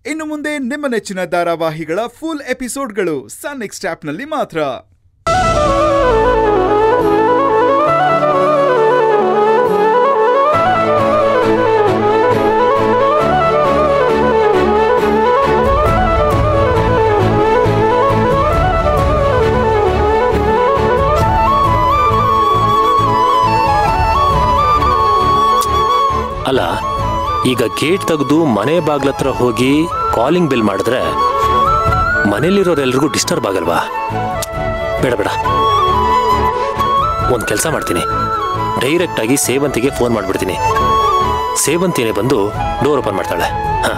ಇನ್ನು ಮುಂದೆ ನಿಮ್ಮ ನೆಚ್ಚಿನ ಧಾರಾವಾಹಿಗಳ ಫುಲ್ ಎಪಿಸೋಡ್ಗಳು ಸನ್ ನೆಕ್ಸ್ಟ್ ಆಪ್ನಲ್ಲಿ ಮಾತ್ರ ಅಲ್ಲ ಈಗ ಗೇಟ್ ತೆಗೆದು ಮನೆ ಬಾಗ್ಲತ್ರ ಹೋಗಿ ಕಾಲಿಂಗ್ ಬೆಲ್ ಮಾಡಿದ್ರೆ ಮನೇಲಿರೋರೆಲ್ರಿಗೂ ಡಿಸ್ಟರ್ಬ್ ಆಗಲ್ವಾ ಬೇಡ ಬೇಡ ಒಂದು ಕೆಲಸ ಮಾಡ್ತೀನಿ ಡೈರೆಕ್ಟ್ ಆಗಿ ಸೇವಂತಿಗೆ ಫೋನ್ ಮಾಡ್ಬಿಡ್ತೀನಿ ಸೇವಂತಿನೇ ಬಂದು ಡೋರ್ ಓಪನ್ ಮಾಡ್ತಾಳೆ ಹಾ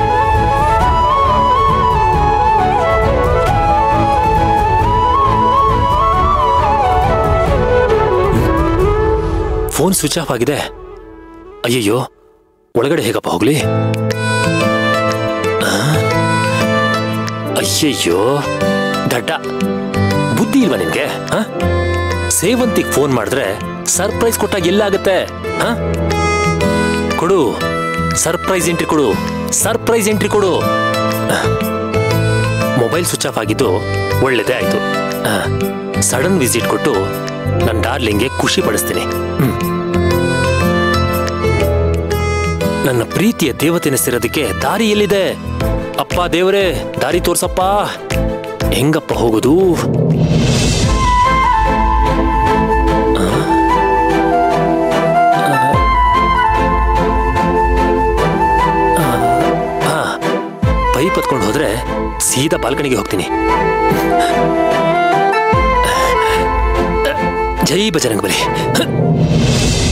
ಫೋನ್ ಸ್ವಿಚ್ ಆಫ್ ಆಗಿದೆ ಅಯ್ಯಯ್ಯೋ ಒಳಗಡೆ ಹೇಗಪ್ಪ ಹೋಗ್ಲಿ ಆ? ಅಯ್ಯಯ್ಯೋ ದಡ್ಡ ಬುದ್ಧಿ ಇಲ್ವಾ ನಿನ್ಗೆ ಆ? ಸೇವಂತಿಗ್ ಫೋನ್ ಮಾಡಿದ್ರೆ ಸರ್ಪ್ರೈಸ್ ಕೊಟ್ಟಾಗ ಎಲ್ಲಾಗತ್ತೆ ಆ? ಕೊಡು ಸರ್ಪ್ರೈಸ್ ಎಂಟ್ರಿ ಕೊಡು ಸರ್ಪ್ರೈಸ್ ಎಂಟ್ರಿ ಕೊಡು ಆ. ಮೊಬೈಲ್ ಸ್ವಿಚ್ ಆಫ್ ಆಗಿದ್ದು ಒಳ್ಳೇದೇ ಆಯ್ತು ಸಡನ್ ವಿಸಿಟ್ ಕೊಟ್ಟು ನನ್ನ ಡಾರ್ಲಿಂಗ್ಗೆ ಖುಷಿ ಪಡಿಸ್ತೀನಿ ಹ್ಮ್ ನನ್ನ ಪ್ರೀತಿಯ ದೇವತೆನ ಸೇರೋದಕ್ಕೆ ದಾರಿ ಎಲ್ಲಿದೆ ಅಪ್ಪ ದೇವರೇ ದಾರಿ ತೋರ್ಸಪ್ಪ ಹೆಂಗಪ್ಪ ಹೋಗೋದು ಆ? ಆ, ಆ, ಪೈಪ್ ಹತ್ಕೊಂಡು ಹೋದ್ರೆ ಸೀದಾ ಬಾಲ್ಕನಿಗೆ ಹೋಗ್ತೀನಿ ಜೈ ಬಜರಂಗ ಬಲಿ